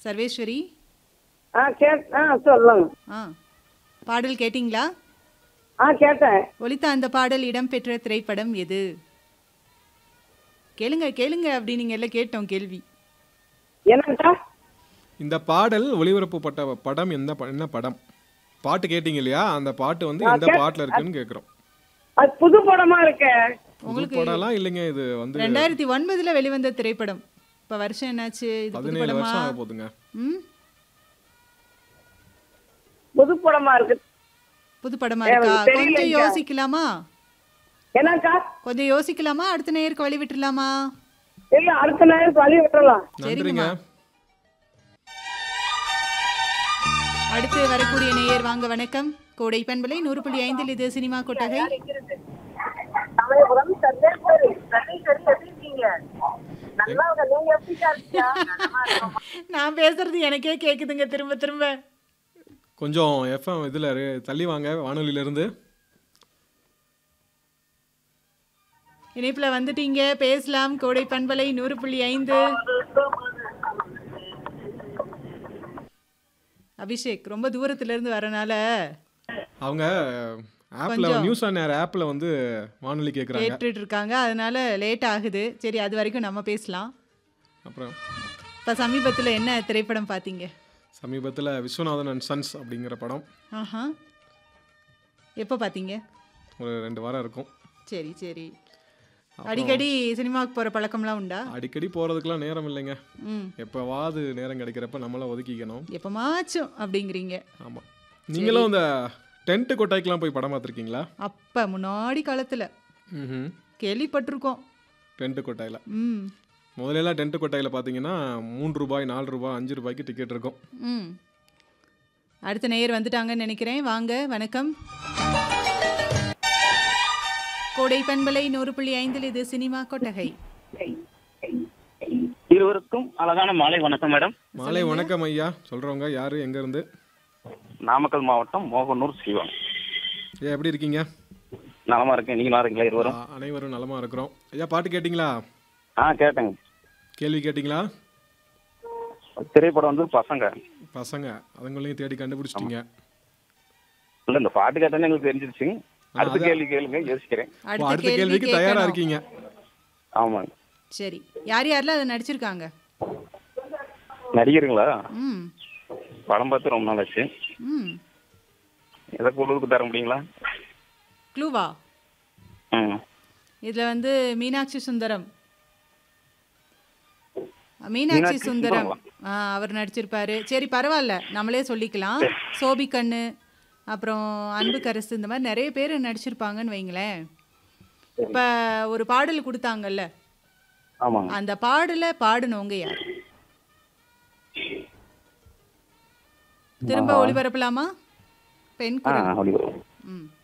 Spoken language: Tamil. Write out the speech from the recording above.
சர்வேஸ்வரி ஆ கேட் ஆ சொல்லுங்க ஆ பாடல் கேட்டிங்களா ஆ கேட்டேன் ஒலித்த அந்த பாடல் இடம்பெற்ற திரைப்படம் எது கேளுங்க கேளுங்க அப்படின்னு எல்லாம் கேட்டோம் கேள்வி என்னக்கா இந்த பாடல் ஒளிபரப்பப்பட்ட படம் எந்த ப- என்ன படம் பாட்டு கேட்டீங்க இல்லையா அந்த பாட்டு வந்து எந்த பாட்டுல இருக்குன்னு கேக்குறோம் அது புது படமா இருக்கு புது படம்லாம் இல்லைங்க இது வந்து ரெண்டாயிரத்தி ஒன்பதுல வெளிவந்த திரைப்படம் இப்ப வருஷம் என்னாச்சு இது புது பதினேழு படமா வருஷம் ஆக போகுதுங்க ம் புது படமா இருக்கு புது படமா எனக்கு இருக்கா தெரியல கொஞ்சம் ஐயா. யோசிக்கலாமா என்னக்கா கொஞ்சம் யோசிக்கலாமா அடுத்த நேருக்கு வழி விட்டுலாமா இல்ல அடுத்த நேரம் வழி விட்டுறலாம் நன்றிங்க அடுத்து வரக்கூடிய நேயர் வாங்க வணக்கம் கோடை பண்பலை நூறு புள்ளி ஐந்தில் இது சினிமா கொட்டகை சமயபுரம் சர்வேஸ்வரி சர்வேஸ்வரி எப்படி இருக்கீங்க நல்லா இருக்க நீங்க எப்படி இருக்கீங்க நான் பேசுறது எனக்கே கேக்குதுங்க திரும்ப திரும்ப கொஞ்சம் எஃப்எம் இதுல இரு- தள்ளி வாங்க வானொலியில இருந்து இணைப்புல வந்துட்டீங்க பேசலாம் கோடை பண்பலை நூறு புள்ளி ஐந்து அபிஷேக் ரொம்ப தூரத்துல இருந்து வரனால அவங்க ஆப்ல நியூஸ் ஆன் ஏர் ஆப்ல வந்து வானொலி கேக்குறாங்க கேட்டுட்டு இருக்காங்க அதனால லேட் ஆகுது சரி அது வரைக்கும் நம்ம பேசலாம் அப்புறம் இப்ப சமீபத்துல என்ன திரைப்படம் பாத்தீங்க சமீபத்துல விஸ்வநாதன் அண்ட் சன்ஸ் அப்படிங்கிற படம் ஆஹா எப்போ பாத்தீங்க ஒரு ரெண்டு வாரம் இருக்கும் சரி சரி அடிக்கடி சினிமாவுக்கு போற பழக்கம்லாம் உண்டா அடிக்கடி போறதுக்கெல்லாம் நேரம் இல்லைங்க ம் எப்பவாவது நேரம் கிடைக்கிறப்ப நம்மள ஒதுக்கிக்கணும் எப்பமாச்சும் அப்படிங்கிறீங்க ஆமா நீங்களும் இந்த டென்ட் கொட்டாய்க்கெல்லாம் போய் படம் பார்த்துருக்கீங்களா அப்ப முன்னாடி காலத்துல ம் கேள்விப்பட்டிருக்கோம் டென்ட் கொட்டாயில் ம் முதல்லலாம் டென்ட் கொட்டாயில் பார்த்தீங்கன்னா மூன்று ரூபாய் நாலு ரூபாய் அஞ்சு ரூபாய்க்கு டிக்கெட் இருக்கும் ம் அடுத்த நேயர் வந்துட்டாங்கன்னு நினைக்கிறேன் வாங்க வணக்கம் கோடை பண்பலை நூறு புள்ளி ஐந்தில் இது சினிமா கொட்டகை இருவருக்கும் அழகான மாலை வணக்கம் மேடம் மாலை வணக்கம் ஐயா சொல்றவங்க யாரு எங்க இருந்து நாமக்கல் மாவட்டம் மோகனூர் சிவம் ஐயா எப்படி இருக்கீங்க நலமா இருக்கேன் நீங்க நல்லா இருக்கீங்களா இருவரும் ஆ, அனைவரும் நலமா இருக்கிறோம் ஐயா பாட்டு கேட்டிங்களா ஆ கேட்டேங்க கேள்வி கேட்டிங்களா திரைப்படம் வந்து பசங்க பசங்க அதுங்களையும் தேடி கண்டுபிடிச்சிட்டீங்க இல்ல இந்த பாட்டு கேட்டோன்னே எங்களுக்கு தெரிஞ்சிருச்சு அடுத்த அதான். கேள்வி கேளுங்க யோசிக்கிறேன் ஓ, அடுத்த அடுத்த கேள்வி கேள்விக்கு தயாரா கேட்கணும். இருக்கீங்க ஆமாங்க சரி யார் யாரெல்லாம் அதை நடிச்சிருக்காங்க நடிகருங்களா ம் படம் பார்த்து ரொம்ப நாள் ஆச்சு ம் எதை குழுவுக்கு தர முடியுங்களா க்ளூவா ம் இதுல வந்து மீனாட்சி சுந்தரம் மீனாட்சி மீனாட்சி சுந்தரம் சுந்தரமா? ஆ, அவர் நடிச்சிருப்பாரு சரி பரவாயில்ல நம்மளே சொல்லிக்கலாம் சோபி கண்ணு அப்புறம் அன்பு கரசு இந்த மாதிரி நிறைய பேர் நடிச்சிருப்பாங்கன்னு வைங்களேன் இப்ப ஒரு பாடல் கொடுத்தாங்கல்ல ஆமாங்க அந்த பாடலை பாடுனவங்க யார் திரும்ப ஒளிபரப்பலாமா பெண் ஆ குரல் அப்படி ம்